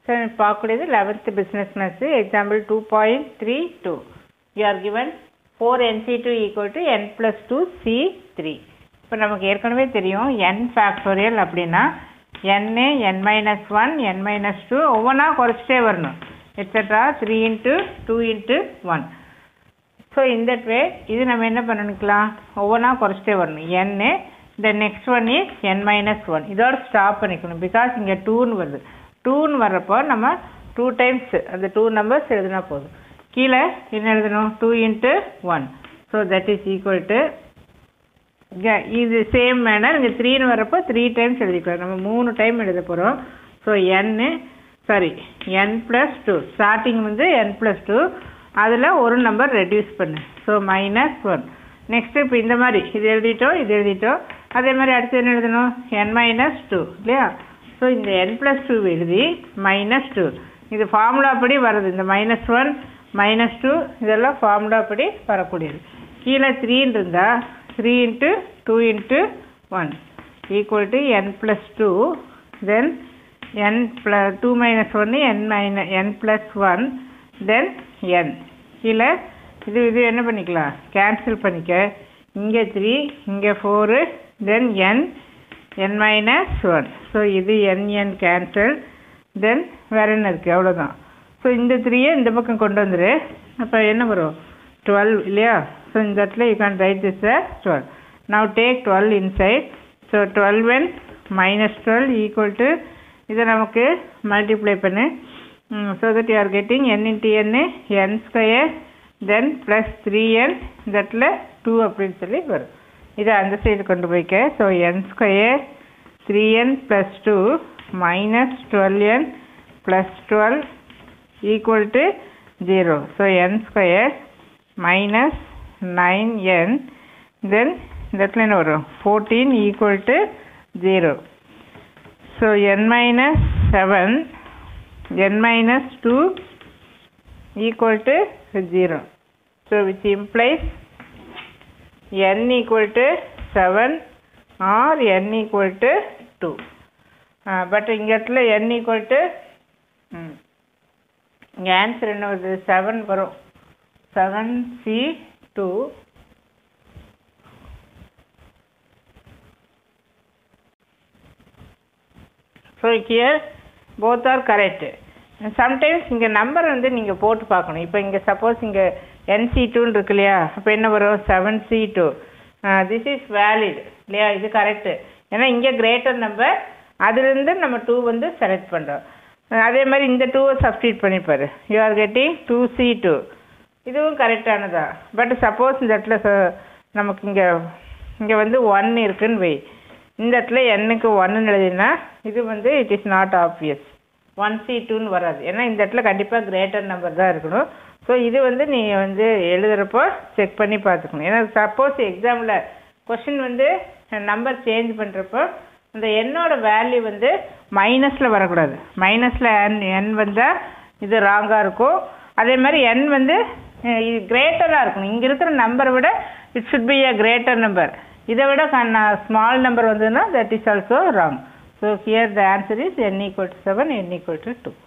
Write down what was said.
so பார்க்கக்கூடியது eleventh business maths example two point three two you are given four n C two equal to n plus two C three இப்போ நமக்கு ஏற்கனவே தெரியும் n factorial அப்படின்னா என்னு n minus one n minus two ஒவ்வொன்றா குறைச்சிட்டே வரணும் etcetera three into two into one so இந்த வே இது நம்ம என்ன பண்ணணுக்கலாம் ஒவ்வொன்றா குறைச்சிட்டே வரணும் என்னு இந்த next one is n minus one இதோட ஸ்டாப் பண்ணிக்கணும் பிகாஸ் இங்கே டூன்னு வருது டூன்னு வர்றப்போ நம்ம டூ டைம்ஸ் அந்த டூ நம்பர்ஸ் எழுதினா போதும் கீழே என்ன எழுதணும் two into one so that is equal to இது சேம் மேனர் இங்கே த்ரீன்னு வரப்போ த்ரீ டைம்ஸ் எழுதிக்கலாம் நம்ம மூணு டைம் எழுத போகிறோம் ஸோ என்னு sorry n plus two starting வந்து என் ப்ளஸ் டூ அதில் ஒரு நம்பர் ரெடியூஸ் பண்ணு ஸோ மைனஸ் ஒன் நெக்ஸ்ட்டு இப்போ இந்த மாதிரி இது எழுதிட்டோம் இது எழுதிட்டோம் அதே மாதிரி அடுத்து என்ன எழுதணும் என் மைனஸ் டூ இல்லையா ஸோ இந்த என் ப்ளஸ் டூ எழுதி மைனஸ் டூ இது ஃபார்முலா படி வருது இந்த மைனஸ் ஒன் மைனஸ் டூ இதெல்லாம் ஃபார்முலா படி வரக்கூடியது கீழே த்ரீன்னு இருந்தால் three into two into one equal to n plus two then n plus two minus ஒன்று என் மைன என் ப்ளஸ் ஒன் தென் என் கீழே இது இது என்ன பண்ணிக்கலாம் கேன்சல் பண்ணிக்க இங்கே த்ரீ இங்கே four then n n minus one so இது என் என் கேன்சல் தென் வேறு என்ன இருக்குது அவ்வளோதான் ஸோ இந்த த்ரீயை இந்த பக்கம் கொண்டு வந்துரு அப்போ என்ன வரும் டுவெல் இல்லையா ஸோ இந்த இடத்துல you can write this twelve now take twelve inside so twelve n minus twelve equal to இதை நமக்கு மல்டிப்ளை பண்ணு so that you are getting n into n n square then plus three n இந்த இடத்துல two அப்படின்னு சொல்லி வரும் இதை அந்த சைடு கொண்டு போய்க்க so n square three n plus two minus twelve n plus twelve equal to zero so n square minus nine n then இந்த இடத்துல என்ன வரும் fourteen equal to zero so n minus seven n minus two equal to zero so which implies n equal to 7 or n equal to 2 but இங்க இடத்துல n equal to ம் இங்கே answer என்ன வருது செவன் வரும் seven C two so here both are correct sometimes இங்கே number வந்து நீங்கள் போட்டு பார்க்கணும் இப்போ இங்கே சப்போஸ் இங்கே என்சி டூன்னு இருக்கு இல்லையா அப்போ என்ன வரும் seven C two this is valid இல்லையா இது கரெக்டு ஏன்னா இங்கே கிரேட்டர் நம்பர் அதுலேருந்து நம்ம டூ வந்து செலக்ட் பண்ணுறோம் அதே மாதிரி இந்த டூவை சப்ஸ்டியூட் பண்ணிப்பாரு you are getting two C two இதுவும் கரெக்டானதா பட் சப்போஸ் இந்த இடத்துல ச- நமக்கு இங்கே இங்கே வந்து ஒன் இருக்குன்னு வை இந்த இடத்துல எண்ணுக்கு ஒன்னு எழுதினா இது வந்து it is not obvious one C டூன்னு வராது ஏன்னா இந்த இடத்துல கண்டிப்பாக கிரேட்டர் நம்பர் தான் இருக்கணும் ஸோ இது வந்து நீ வந்து எழுதுகிறப்போ செக் பண்ணி பார்த்துக்கணும் ஏன்னா சப்போஸ் எக்ஸாமில் கொஷின் வந்து நம்பர் சேஞ்ச் பண்ணுறப்போ அந்த எண்ணோட வேல்யூ வந்து மைனஸில் வரக்கூடாது மைனஸில் என் என் வந்தால் இது ராங்காக இருக்கும் அதே மாதிரி என் வந்து அஹ், இது கிரேட்டராக இருக்கணும் இங்கே இருக்கிற நம்பரை விட it should be a greater number இதை விட ஸ்மால் நம்பர் வந்ததுன்னா that is also wrong so here the answer is n equal to seven n equal to two